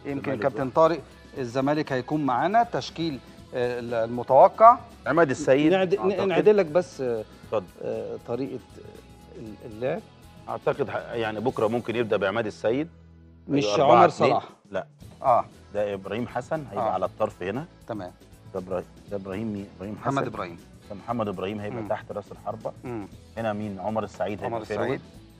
يمكن الزمالك كابتن طارق الزمالك هيكون معانا تشكيل آه، المتوقع عماد السيد نعد- أعتقد- نعدل لك بس آه، اتفضل آه، طريقه آه، اللعب اعتقد ح- يعني بكره ممكن يبدا بعماد السيد مش هيبقى أربعة عمر اتنين. صلاح لا اه ده ابراهيم حسن هيبقى آه. على الطرف هنا تمام ده ابراهيم ده ابراهيم مين ابراهيم حسن محمد ابراهيم ده محمد ابراهيم هيبقى مم. تحت راس الحربه مم. هنا مين عمر السعيد عمر هيبقى السعيد فيرود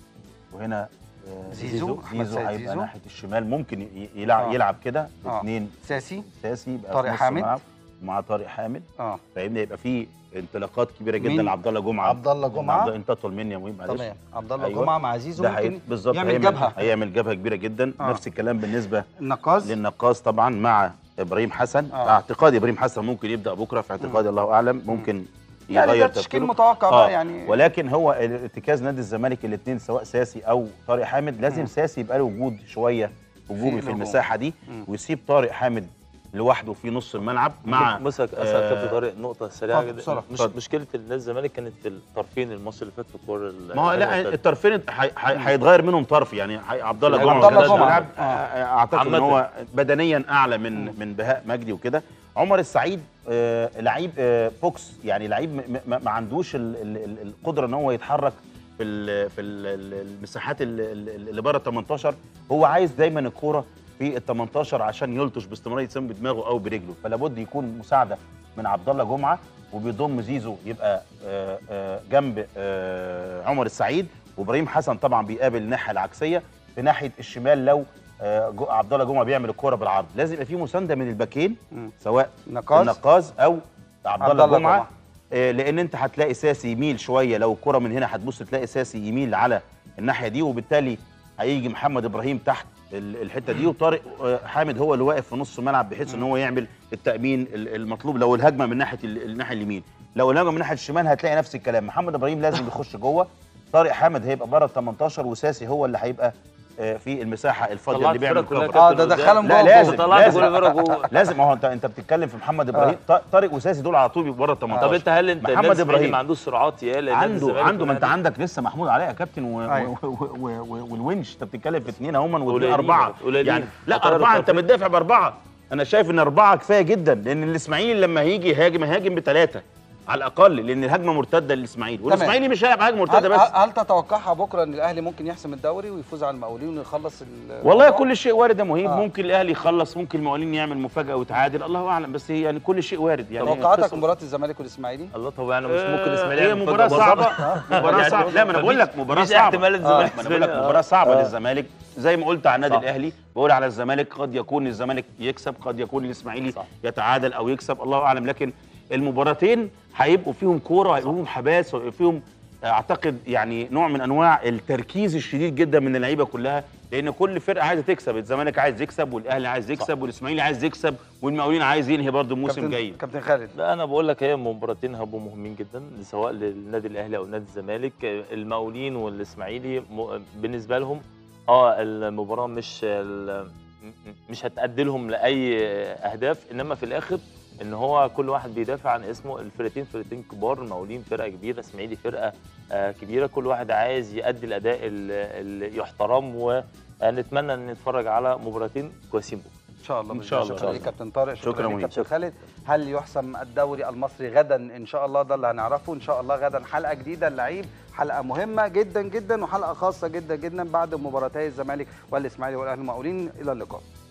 وهنا آه، زيزو، أحمد زيزو سيد هيبقى زيزو. ناحيه الشمال ممكن ي- يلعب آه. يلعب كده آه. باثنين ساسي اساسي يبقى طارق في نص حامد. الملعب ومع طارق حامد اه فاهمني يبقى في انطلاقات كبيره مين؟ جدا لعبد الله جمعه عبد الله جمعة. عبد- انت اطول مني يا مهيب معلش تمام عبد الله أيوة. جمعه مع زيزو ده هي ممكن بالظبط يعمل هيعمل- جبهه هيعمل جبهه كبيره جدا آه. نفس الكلام بالنسبه النقاز للنقاص طبعا مع ابراهيم حسن آه. اعتقادي ابراهيم حسن ممكن يبدا بكره في اعتقادي الله اعلم ممكن يعني ده يغير تشكيل تفكيره متوقع آه. بقى يعني ولكن هو ارتكاز نادي الزمالك الاثنين سواء ساسي او طارق حامد لازم مم. ساسي يبقى له وجود شويه هجومي في, الهجوم. المساحه دي مم. ويسيب طارق حامد لوحده في نص الملعب مع بص اسال آه، كابتن طارق نقطه سريعه اتفضل جدا بسرعة. مش اتفضل. مشكله النادي الزمالك كانت في الطرفين الماتش اللي فات في الكوره ما هو لا الطرفين هي- هي- هيتغير منهم طرف يعني هي- عبد الله عبد جمعه الله ما كانش جمعة. بيلعب. آه. آه، اعتقد ان عامة. هو بدنيا اعلى من من بهاء مجدي وكده عمر السعيد آه، لعيب آه، بوكس يعني لعيب م- م- ما عندوش ال- ال- ال- القدره ان هو يتحرك في ال في ال المساحات ال- ال- اللي بره ال 18 هو عايز دايما الكوره في ال 18 عشان يلطش باستمرار يتسم بدماغه او برجله فلا بد يكون مساعده من عبد الله جمعه وبيضم زيزو يبقى آه، آه، جنب آه، عمر السعيد وابراهيم حسن طبعا بيقابل الناحيه العكسيه في ناحيه الشمال لو آه، جو- عبد الله جمعه بيعمل الكوره بالعرض لازم يبقى في مسانده من الباكين مم. سواء نقاز النقاز او عبد عبد الله الله جمعه جمعة. آه، لان انت هتلاقي ساسي يميل شويه لو الكره من هنا هتبص تلاقي ساسي يميل على الناحيه دي وبالتالي هيجي محمد ابراهيم تحت ال- الحته دي وطارق آه، حامد هو اللي واقف في نص الملعب بحيث ان هو يعمل التامين ال- المطلوب لو الهجمه من ناحيه ال- الناحيه اليمين لو الهجمه من ناحيه الشمال هتلاقي نفس الكلام محمد ابراهيم لازم يخش جوه طارق حامد هيبقى بره ال 18 وساسي هو اللي هيبقى آه، في المساحه الفاضيه طلعت اللي بيعمل الفرق كلها كفر. اه ده دخلهم لا جوه لازم جوه. طلعت لازم. كل فرقه جوه لازم ما هو انت انت بتتكلم في محمد ابراهيم ط- طارق وساسي دول على طول بيبقوا بره ال 18 طب انت هل انت محمد النادي الإسماعيلي إبراهيم. ما عندوش سرعات يا لأن عنده الزمالك عنده ما انت والأهلي- عندك لسه محمود علاء يا كابتن و... أيوة. و... و... و... و... والونش انت بتتكلم في اثنين اهما واثنين قليلين، اربعه قليلين. يعني لا هتغير اربعه انت الطرفين. بتدافع باربعه انا شايف ان اربعه كفايه جدا لان الاسماعيلي لما هيجي يهاجم هيهاجم بثلاثه على الاقل لان الهجمه مرتده للاسماعيلي والاسماعيلي مش هيلعب هجمه مرتده هل, بس هل, هل تتوقعها بكره ان الاهلي ممكن يحسم الدوري ويفوز على المقاولين ويخلص ال- والله الموضوع؟ كل شيء وارد يا مهيب آه. ممكن الاهلي يخلص ممكن المقاولين يعمل مفاجاه ويتعادل الله اعلم بس هي يعني كل شيء وارد يعني توقعاتك قصة- مباراه الزمالك والاسماعيلي الله طب يعني مش ممكن آه، الاسماعيلي هي يعمل مباراة مفاجأة صعبة بسيطة؟ مباراة يعني صعبة لا ما انا بقول لك مفيش- مباراة مفيش صعبة احتمال آه، الزمالك ما انا بقول لك آه. مباراة صعبة آه. للزمالك زي ما قلت على النادي صح. الاهلي بقول على الزمالك قد يكون الزمالك يكسب قد يكون الاسماعيلي صح. يتعادل او يكسب الله اعلم لكن المباراتين هيبقوا فيهم كورة هيبقوا فيهم حماس وهيبقوا فيهم اعتقد يعني نوع من انواع التركيز الشديد جدا من اللعيبه كلها لان كل فرقه عايزه تكسب الزمالك عايز يكسب والاهلي عايز يكسب والاسماعيلي عايز يكسب والمقاولين عايز ينهي برضه الموسم كابتن جاي كابتن خالد لا انا بقول لك هي مباراتين هيبقوا مهمين جدا سواء للنادي الاهلي او نادي الزمالك المقاولين والاسماعيلي م- بالنسبه لهم اه المباراه مش ال- مش هتأدي لهم لاي اهداف انما في الاخر ان هو كل واحد بيدافع عن اسمه الفرقتين فرقتين كبار المقاولين فرقه كبيره الاسماعيلي فرقه آه كبيره كل واحد عايز يأدي الاداء اللي يحترم ونتمنى ان نتفرج على مباراتين كويسين بكره ان شاء الله إن بإذن شاء الله. الله. شكرا ليك كابتن طارق شكرا, شكرا ليك مهيب. كابتن خالد هل يحسم الدوري المصري غدا ان شاء الله ده اللي هنعرفه ان شاء الله غدا حلقه جديده اللعيب حلقه مهمه جدا جدا وحلقه خاصه جدا جدا بعد مباراتي الزمالك والاسماعيلي والاهلي المقاولين الى اللقاء